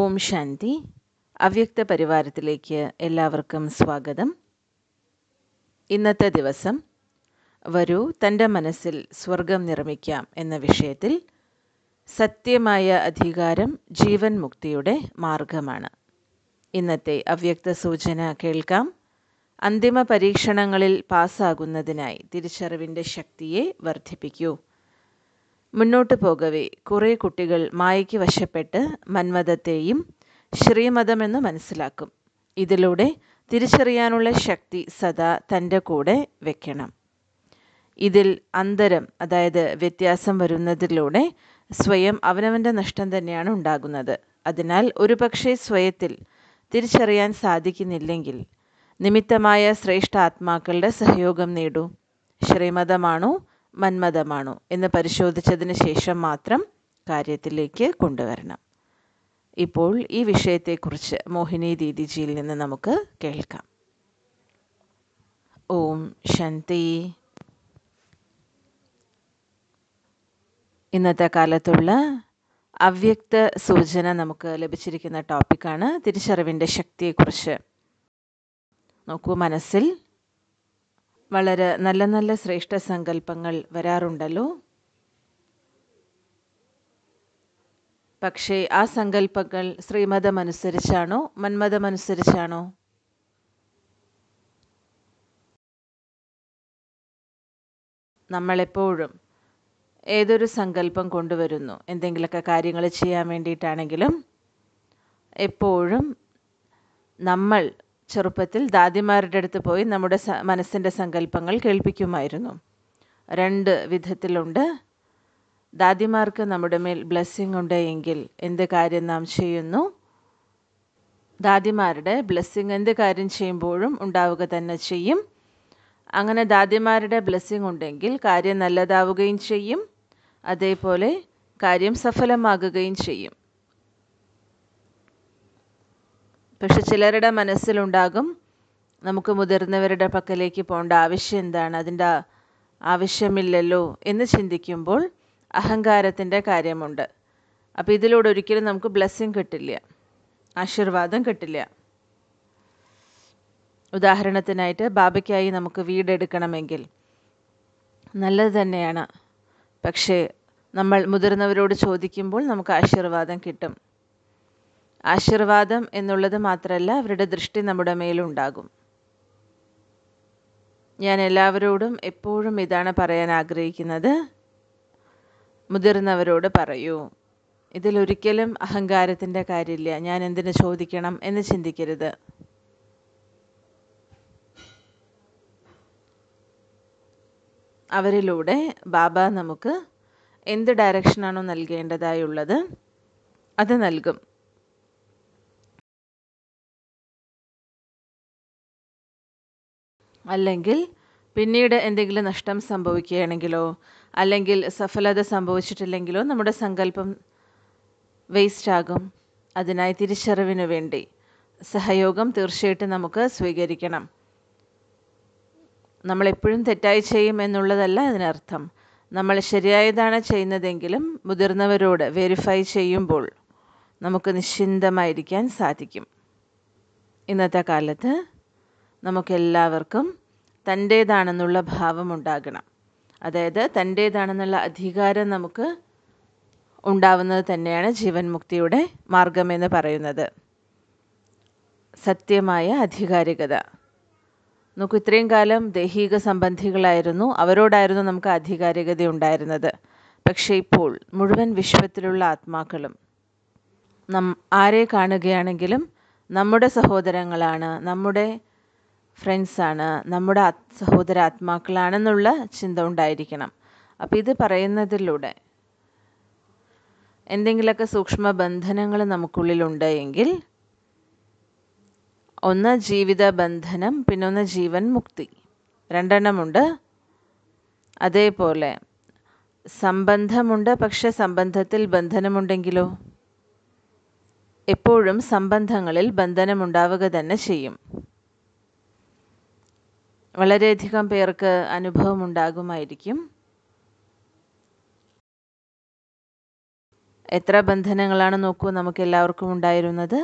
ഓം ശാന്തി അവ്യക്ത പരിവാരത്തിലേക്ക് എല്ലാവർക്കും സ്വാഗതം ഇന്നത്തെ ദിവസം വരൂ തൻ്റെ മനസ്സിൽ സ്വർഗം നിർമ്മിക്കാം എന്ന വിഷയത്തിൽ സത്യമായ അധികാരം ജീവൻ മുക്തിയുടെ മാർഗമാണ് ഇന്നത്തെ അവ്യക്ത സൂചന കേൾക്കാം അന്തിമ പരീക്ഷണങ്ങളിൽ പാസ്സാകുന്നതിനായി തിരിച്ചറിവിൻ്റെ ശക്തിയെ വർദ്ധിപ്പിക്കൂ മുന്നോട്ടു പോകവേ കുറേ കുട്ടികൾ മായയ്ക്ക് വശപ്പെട്ട് മന്മഥത്തെയും ശ്രീമതമെന്ന് മനസ്സിലാക്കും ഇതിലൂടെ തിരിച്ചറിയാനുള്ള ശക്തി സദാ തൻ്റെ കൂടെ വെക്കണം ഇതിൽ അന്തരം അതായത് വ്യത്യാസം വരുന്നതിലൂടെ സ്വയം അവനവൻ്റെ നഷ്ടം തന്നെയാണ് ഉണ്ടാകുന്നത് അതിനാൽ ഒരുപക്ഷെ സ്വയത്തിൽ തിരിച്ചറിയാൻ സാധിക്കുന്നില്ലെങ്കിൽ നിമിത്തമായ ശ്രേഷ്ഠ ആത്മാക്കളുടെ സഹയോഗം നേടൂ ശ്രീമതമാണോ മന്മതമാണോ എന്ന് പരിശോധിച്ചതിന് ശേഷം മാത്രം കാര്യത്തിലേക്ക് കൊണ്ടുവരണം ഇപ്പോൾ ഈ വിഷയത്തെക്കുറിച്ച് മോഹിനി ദീദിജിയിൽ നിന്ന് നമുക്ക് കേൾക്കാം ഓം ശാന്തി ഇന്നത്തെ കാലത്തുള്ള അവ്യക്ത സൂചന നമുക്ക് ലഭിച്ചിരിക്കുന്ന ടോപ്പിക്കാണ് തിരിച്ചറിവിൻ്റെ ശക്തിയെക്കുറിച്ച് നോക്കൂ മനസ്സിൽ വളരെ നല്ല നല്ല ശ്രേഷ്ഠ സങ്കല്പങ്ങൾ വരാറുണ്ടല്ലോ പക്ഷേ ആ സങ്കല്പങ്ങൾ ശ്രീമതമനുസരിച്ചാണോ മന്മതമനുസരിച്ചാണോ നമ്മളെപ്പോഴും ഏതൊരു സങ്കല്പം കൊണ്ടുവരുന്നു എന്തെങ്കിലുമൊക്കെ കാര്യങ്ങൾ ചെയ്യാൻ വേണ്ടിയിട്ടാണെങ്കിലും എപ്പോഴും നമ്മൾ ചെറുപ്പത്തിൽ ദാദിമാരുടെ അടുത്ത് പോയി നമ്മുടെ മനസ്സിൻ്റെ സങ്കല്പങ്ങൾ കേൾപ്പിക്കുമായിരുന്നു രണ്ട് വിധത്തിലുണ്ട് ദാദിമാർക്ക് നമ്മുടെ മേൽ ബ്ലെസ്സിങ് ഉണ്ട് എങ്കിൽ എന്ത് കാര്യം നാം ചെയ്യുന്നു ദാദിമാരുടെ ബ്ലെസ്സിങ് എന്ത് കാര്യം ചെയ്യുമ്പോഴും ഉണ്ടാവുക തന്നെ ചെയ്യും അങ്ങനെ ദാദിമാരുടെ ബ്ലെസ്സിങ് ഉണ്ടെങ്കിൽ കാര്യം നല്ലതാവുകയും ചെയ്യും അതേപോലെ കാര്യം സഫലമാകുകയും ചെയ്യും പക്ഷെ ചിലരുടെ മനസ്സിലുണ്ടാകും നമുക്ക് മുതിർന്നവരുടെ പക്കലേക്ക് പോകേണ്ട ആവശ്യം എന്താണ് അതിൻ്റെ ആവശ്യമില്ലല്ലോ എന്ന് ചിന്തിക്കുമ്പോൾ അഹങ്കാരത്തിൻ്റെ കാര്യമുണ്ട് അപ്പോൾ ഇതിലൂടെ ഒരിക്കലും നമുക്ക് ബ്ലെസ്സിങ് കിട്ടില്ല ആശീർവാദം കിട്ടില്ല ഉദാഹരണത്തിനായിട്ട് ബാബയ്ക്കായി നമുക്ക് വീടെടുക്കണമെങ്കിൽ നല്ലത് തന്നെയാണ് പക്ഷേ നമ്മൾ മുതിർന്നവരോട് ചോദിക്കുമ്പോൾ നമുക്ക് ആശീർവാദം കിട്ടും ആശീർവാദം എന്നുള്ളത് മാത്രമല്ല അവരുടെ ദൃഷ്ടി നമ്മുടെ മേലുണ്ടാകും ഞാൻ എല്ലാവരോടും എപ്പോഴും ഇതാണ് പറയാൻ ആഗ്രഹിക്കുന്നത് മുതിർന്നവരോട് പറയൂ ഇതിലൊരിക്കലും അഹങ്കാരത്തിൻ്റെ കാര്യമില്ല ഞാൻ എന്തിനു ചോദിക്കണം എന്ന് ചിന്തിക്കരുത് അവരിലൂടെ ബാബ നമുക്ക് എന്ത് ഡയറക്ഷനാണോ നൽകേണ്ടതായുള്ളത് അത് നൽകും അല്ലെങ്കിൽ പിന്നീട് എന്തെങ്കിലും നഷ്ടം സംഭവിക്കുകയാണെങ്കിലോ അല്ലെങ്കിൽ സഫലത സംഭവിച്ചിട്ടില്ലെങ്കിലോ നമ്മുടെ സങ്കല്പം വേസ്റ്റ് ആകും അതിനായി തിരിച്ചറിവിന് വേണ്ടി സഹയോഗം തീർച്ചയായിട്ടും നമുക്ക് സ്വീകരിക്കണം നമ്മളെപ്പോഴും തെറ്റായി ചെയ്യും എന്നുള്ളതല്ല അതിനർത്ഥം നമ്മൾ ശരിയായതാണ് ചെയ്യുന്നതെങ്കിലും മുതിർന്നവരോട് വെരിഫൈ ചെയ്യുമ്പോൾ നമുക്ക് നിശ്ചിന്തമായിരിക്കാൻ സാധിക്കും ഇന്നത്തെ കാലത്ത് നമുക്കെല്ലാവർക്കും തൻ്റേതാണെന്നുള്ള ഭാവം ഉണ്ടാകണം അതായത് തൻ്റേതാണെന്നുള്ള അധികാരം നമുക്ക് ഉണ്ടാവുന്നത് തന്നെയാണ് ജീവൻ മുക്തിയുടെ മാർഗമെന്ന് പറയുന്നത് സത്യമായ അധികാരികത നമുക്ക് ഇത്രയും കാലം ദൈഹിക സംബന്ധികളായിരുന്നു അവരോടായിരുന്നു നമുക്ക് അധികാരികത ഉണ്ടായിരുന്നത് പക്ഷേ ഇപ്പോൾ മുഴുവൻ വിശ്വത്തിലുള്ള ആത്മാക്കളും നം ആരെ കാണുകയാണെങ്കിലും നമ്മുടെ സഹോദരങ്ങളാണ് നമ്മുടെ ഫ്രണ്ട്സാണ് നമ്മുടെ സഹോദര ആത്മാക്കളാണെന്നുള്ള ചിന്ത ഉണ്ടായിരിക്കണം അപ്പോൾ ഇത് പറയുന്നതിലൂടെ എന്തെങ്കിലുമൊക്കെ സൂക്ഷ്മ ബന്ധനങ്ങൾ നമുക്കുള്ളിലുണ്ട് എങ്കിൽ ഒന്ന് ജീവിത ബന്ധനം പിന്നെ ഒന്ന് ജീവൻ മുക്തി രണ്ടെണ്ണമുണ്ട് അതേപോലെ സംബന്ധമുണ്ട് പക്ഷെ സംബന്ധത്തിൽ ബന്ധനമുണ്ടെങ്കിലോ എപ്പോഴും സംബന്ധങ്ങളിൽ ബന്ധനമുണ്ടാവുക തന്നെ ചെയ്യും വളരെയധികം പേർക്ക് അനുഭവം ഉണ്ടാകുമായിരിക്കും എത്ര ബന്ധനങ്ങളാണ് നോക്കൂ നമുക്ക് എല്ലാവർക്കും ഉണ്ടായിരുന്നത്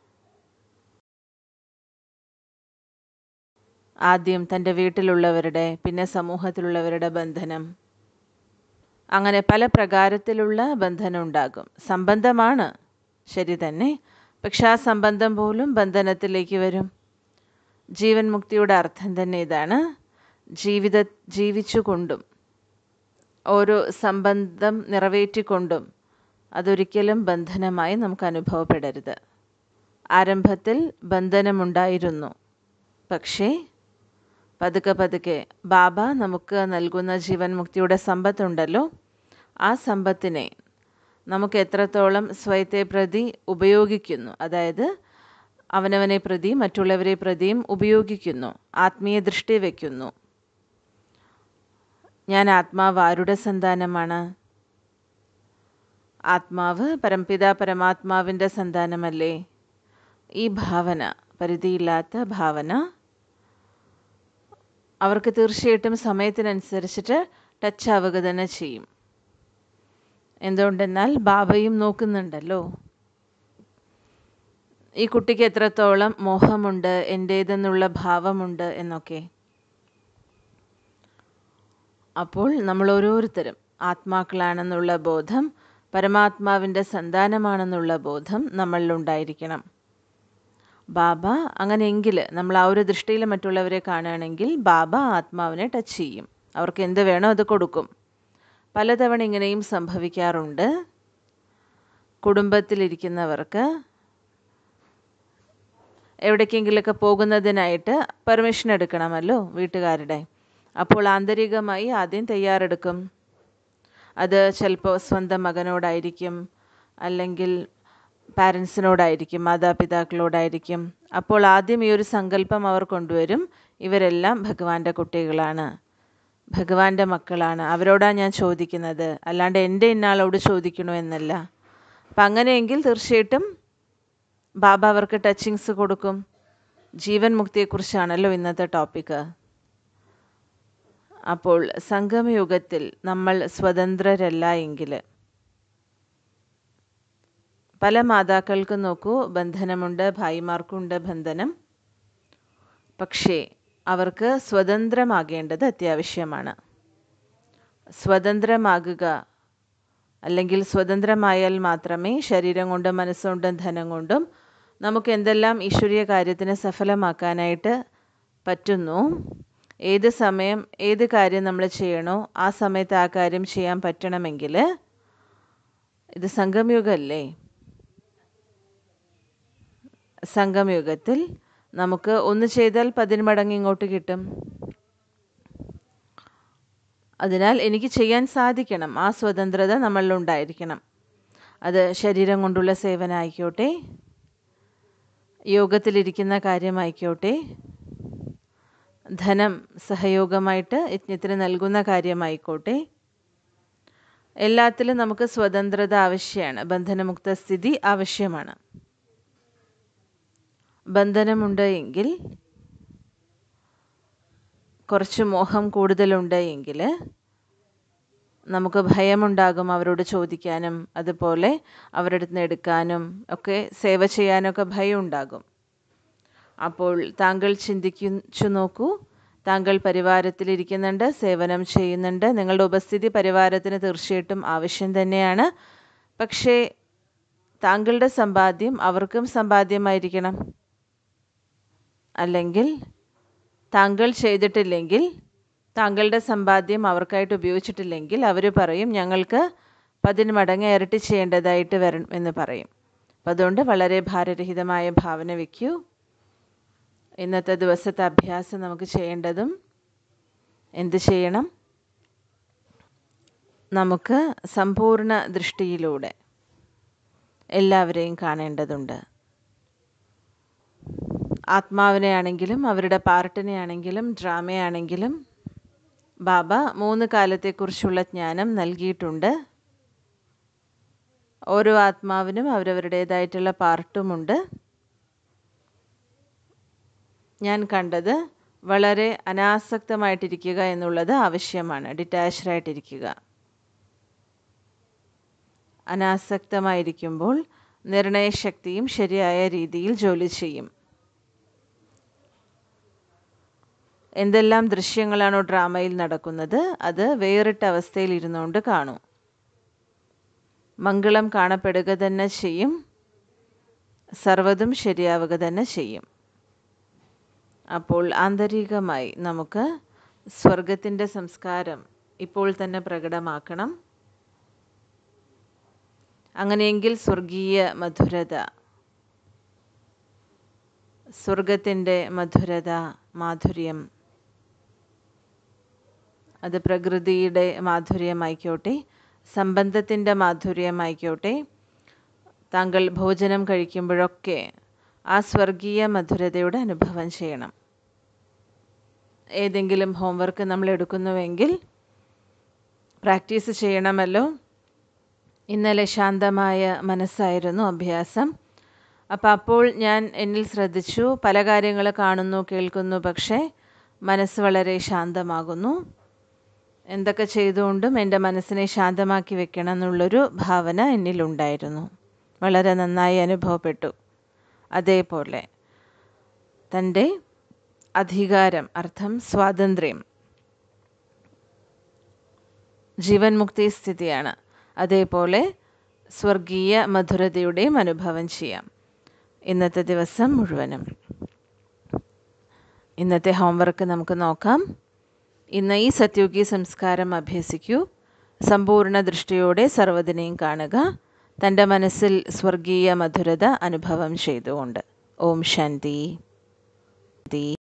ആദ്യം തൻ്റെ വീട്ടിലുള്ളവരുടെ പിന്നെ സമൂഹത്തിലുള്ളവരുടെ ബന്ധനം അങ്ങനെ പല പ്രകാരത്തിലുള്ള ബന്ധനം ഉണ്ടാകും സംബന്ധമാണ് ശരി തന്നെ പക്ഷെ ആ സംബന്ധം പോലും ബന്ധനത്തിലേക്ക് വരും ജീവൻ മുക്തിയുടെ അർത്ഥം തന്നെ ഇതാണ് ജീവിത ജീവിച്ചുകൊണ്ടും ഓരോ സംബന്ധം നിറവേറ്റിക്കൊണ്ടും അതൊരിക്കലും ബന്ധനമായി നമുക്ക് അനുഭവപ്പെടരുത് ആരംഭത്തിൽ ബന്ധനമുണ്ടായിരുന്നു പക്ഷേ പതുക്കെ പതുക്കെ ബാബ നമുക്ക് നൽകുന്ന ജീവൻ മുക്തിയുടെ സമ്പത്തുണ്ടല്ലോ ആ സമ്പത്തിനെ നമുക്ക് എത്രത്തോളം സ്വയത്തെ പ്രതി ഉപയോഗിക്കുന്നു അതായത് അവനവനെ പ്രതി മറ്റുള്ളവരെ പ്രതിയും ഉപയോഗിക്കുന്നു ആത്മീയ ദൃഷ്ടി വയ്ക്കുന്നു ഞാൻ ആത്മാവ് ആരുടെ സന്താനമാണ് ആത്മാവ് പരംപിത പരമാത്മാവിൻ്റെ സന്താനമല്ലേ ഈ ഭാവന പരിധിയില്ലാത്ത ഭാവന അവർക്ക് തീർച്ചയായിട്ടും സമയത്തിനനുസരിച്ചിട്ട് ടച്ച് ആവുക തന്നെ ചെയ്യും എന്തുകൊണ്ടെന്നാൽ ബാബയും നോക്കുന്നുണ്ടല്ലോ ഈ കുട്ടിക്ക് എത്രത്തോളം മോഹമുണ്ട് എൻ്റേതെന്നുള്ള ഭാവമുണ്ട് എന്നൊക്കെ അപ്പോൾ നമ്മൾ ഓരോരുത്തരും ആത്മാക്കളാണെന്നുള്ള ബോധം പരമാത്മാവിൻ്റെ സന്താനമാണെന്നുള്ള ബോധം നമ്മളിലുണ്ടായിരിക്കണം ബാബ അങ്ങനെയെങ്കിൽ നമ്മൾ ആ ഒരു ദൃഷ്ടിയിൽ മറ്റുള്ളവരെ കാണുകയാണെങ്കിൽ ബാബ ആത്മാവിനെ ടച്ച് ചെയ്യും അവർക്ക് എന്ത് വേണോ അത് കൊടുക്കും പലതവണ ഇങ്ങനെയും സംഭവിക്കാറുണ്ട് കുടുംബത്തിലിരിക്കുന്നവർക്ക് എവിടേക്കെങ്കിലൊക്കെ പോകുന്നതിനായിട്ട് പെർമിഷൻ എടുക്കണമല്ലോ വീട്ടുകാരുടെ അപ്പോൾ ആന്തരികമായി ആദ്യം തയ്യാറെടുക്കും അത് ചിലപ്പോൾ സ്വന്തം മകനോടായിരിക്കും അല്ലെങ്കിൽ പാരൻസിനോടായിരിക്കും മാതാപിതാക്കളോടായിരിക്കും അപ്പോൾ ആദ്യം ഈ ഒരു സങ്കല്പം അവർ കൊണ്ടുവരും ഇവരെല്ലാം ഭഗവാന്റെ കുട്ടികളാണ് ഭഗവാന്റെ മക്കളാണ് അവരോടാണ് ഞാൻ ചോദിക്കുന്നത് അല്ലാണ്ട് എൻ്റെ ഇന്നാളോട് ചോദിക്കണോ എന്നല്ല അപ്പം അങ്ങനെയെങ്കിൽ തീർച്ചയായിട്ടും ബാബ അവർക്ക് ടച്ചിങ്സ് കൊടുക്കും ജീവൻ മുക്തിയെക്കുറിച്ചാണല്ലോ ഇന്നത്തെ ടോപ്പിക്ക് അപ്പോൾ സംഗമയുഗത്തിൽ നമ്മൾ സ്വതന്ത്രരല്ല എങ്കിൽ പല മാതാക്കൾക്കും നോക്കൂ ബന്ധനമുണ്ട് ഭായിമാർക്കുണ്ട് ബന്ധനം പക്ഷേ അവർക്ക് സ്വതന്ത്രമാകേണ്ടത് അത്യാവശ്യമാണ് സ്വതന്ത്രമാകുക അല്ലെങ്കിൽ സ്വതന്ത്രമായാൽ മാത്രമേ ശരീരം കൊണ്ടും മനസ്സുകൊണ്ടും ധനം കൊണ്ടും നമുക്ക് എന്തെല്ലാം ഈശ്വരീയ കാര്യത്തിന് സഫലമാക്കാനായിട്ട് പറ്റുന്നു ഏത് സമയം ഏത് കാര്യം നമ്മൾ ചെയ്യണോ ആ സമയത്ത് ആ കാര്യം ചെയ്യാൻ പറ്റണമെങ്കിൽ ഇത് സംഗമയുഗമല്ലേ സംഗമയുഗത്തിൽ നമുക്ക് ഒന്ന് ചെയ്താൽ പതിന്മടങ്ങ് ഇങ്ങോട്ട് കിട്ടും അതിനാൽ എനിക്ക് ചെയ്യാൻ സാധിക്കണം ആ സ്വതന്ത്രത നമ്മളിലുണ്ടായിരിക്കണം അത് ശരീരം കൊണ്ടുള്ള സേവനമായിക്കോട്ടെ യോഗത്തിലിരിക്കുന്ന കാര്യമായിക്കോട്ടെ ധനം സഹയോഗമായിട്ട് യജ്ഞത്തിന് നൽകുന്ന കാര്യമായിക്കോട്ടെ എല്ലാത്തിലും നമുക്ക് സ്വതന്ത്രത ആവശ്യമാണ് ബന്ധനമുക്ത സ്ഥിതി ആവശ്യമാണ് ബന്ധനമുണ്ട് എങ്കിൽ കുറച്ച് മോഹം കൂടുതലുണ്ട് എങ്കിൽ നമുക്ക് ഭയമുണ്ടാകും അവരോട് ചോദിക്കാനും അതുപോലെ അവരുടെ അടുത്ത് നിന്ന് എടുക്കാനും ഒക്കെ സേവ ചെയ്യാനൊക്കെ ഭയം ഉണ്ടാകും അപ്പോൾ താങ്കൾ ചിന്തിച്ചു നോക്കൂ താങ്കൾ പരിവാരത്തിലിരിക്കുന്നുണ്ട് സേവനം ചെയ്യുന്നുണ്ട് നിങ്ങളുടെ ഉപസ്ഥിതി പരിവാരത്തിന് തീർച്ചയായിട്ടും ആവശ്യം തന്നെയാണ് പക്ഷേ താങ്കളുടെ സമ്പാദ്യം അവർക്കും സമ്പാദ്യമായിരിക്കണം അല്ലെങ്കിൽ താങ്കൾ ചെയ്തിട്ടില്ലെങ്കിൽ താങ്കളുടെ സമ്പാദ്യം അവർക്കായിട്ട് ഉപയോഗിച്ചിട്ടില്ലെങ്കിൽ അവർ പറയും ഞങ്ങൾക്ക് പതിന് മടങ്ങ് ഇരട്ടി ചെയ്യേണ്ടതായിട്ട് വരണം എന്ന് പറയും അപ്പം അതുകൊണ്ട് വളരെ ഭാരരഹിതമായ ഭാവന വയ്ക്കൂ ഇന്നത്തെ ദിവസത്തെ അഭ്യാസം നമുക്ക് ചെയ്യേണ്ടതും എന്ത് ചെയ്യണം നമുക്ക് സമ്പൂർണ്ണ ദൃഷ്ടിയിലൂടെ എല്ലാവരെയും കാണേണ്ടതുണ്ട് ആത്മാവിനെ ആണെങ്കിലും അവരുടെ പാർട്ടിനെ ആണെങ്കിലും ഡ്രാമയാണെങ്കിലും ബാബ മൂന്ന് കാലത്തെക്കുറിച്ചുള്ള ജ്ഞാനം നൽകിയിട്ടുണ്ട് ഓരോ ആത്മാവിനും അവരവരുടേതായിട്ടുള്ള പാർട്ടുമുണ്ട് ഞാൻ കണ്ടത് വളരെ അനാസക്തമായിട്ടിരിക്കുക എന്നുള്ളത് ആവശ്യമാണ് ഡിറ്റാച്ച്ഡ് ആയിട്ടിരിക്കുക അനാസക്തമായിരിക്കുമ്പോൾ നിർണയശക്തിയും ശരിയായ രീതിയിൽ ജോലി ചെയ്യും എന്തെല്ലാം ദൃശ്യങ്ങളാണോ ഡ്രാമയിൽ നടക്കുന്നത് അത് വേറിട്ട അവസ്ഥയിൽ ഇരുന്നുകൊണ്ട് കാണൂ മംഗളം കാണപ്പെടുക തന്നെ ചെയ്യും സർവ്വതും ശരിയാവുക തന്നെ ചെയ്യും അപ്പോൾ ആന്തരികമായി നമുക്ക് സ്വർഗത്തിൻ്റെ സംസ്കാരം ഇപ്പോൾ തന്നെ പ്രകടമാക്കണം അങ്ങനെയെങ്കിൽ സ്വർഗീയ മധുരത സ്വർഗത്തിൻ്റെ മധുരത മാധുര്യം അത് പ്രകൃതിയുടെ മാധുര്യമായിക്കോട്ടെ സംബന്ധത്തിൻ്റെ മാധുര്യമായിക്കോട്ടെ താങ്കൾ ഭോജനം കഴിക്കുമ്പോഴൊക്കെ ആ സ്വർഗീയ മധുരതയുടെ അനുഭവം ചെയ്യണം ഏതെങ്കിലും ഹോംവർക്ക് നമ്മൾ എടുക്കുന്നുവെങ്കിൽ പ്രാക്ടീസ് ചെയ്യണമല്ലോ ഇന്നലെ ശാന്തമായ മനസ്സായിരുന്നു അഭ്യാസം അപ്പം അപ്പോൾ ഞാൻ എന്നിൽ ശ്രദ്ധിച്ചു പല കാര്യങ്ങൾ കാണുന്നു കേൾക്കുന്നു പക്ഷേ മനസ്സ് വളരെ ശാന്തമാകുന്നു എന്തൊക്കെ ചെയ്തുകൊണ്ടും എൻ്റെ മനസ്സിനെ ശാന്തമാക്കി വെക്കണം എന്നുള്ളൊരു ഭാവന എന്നിലുണ്ടായിരുന്നു വളരെ നന്നായി അനുഭവപ്പെട്ടു അതേപോലെ തൻ്റെ അധികാരം അർത്ഥം സ്വാതന്ത്ര്യം ജീവൻ മുക്തി സ്ഥിതിയാണ് അതേപോലെ സ്വർഗീയ മധുരതയുടെയും അനുഭവം ചെയ്യാം ഇന്നത്തെ ദിവസം മുഴുവനും ഇന്നത്തെ ഹോംവർക്ക് നമുക്ക് നോക്കാം ഇന്ന് ഈ സത്യുഗി സംസ്കാരം അഭ്യസിക്കൂ സമ്പൂർണ്ണ ദൃഷ്ടിയോടെ സർവ്വതിനെയും കാണുക തൻ്റെ മനസ്സിൽ സ്വർഗീയ മധുരത അനുഭവം ചെയ്തുകൊണ്ട് ഓം ശാന്തി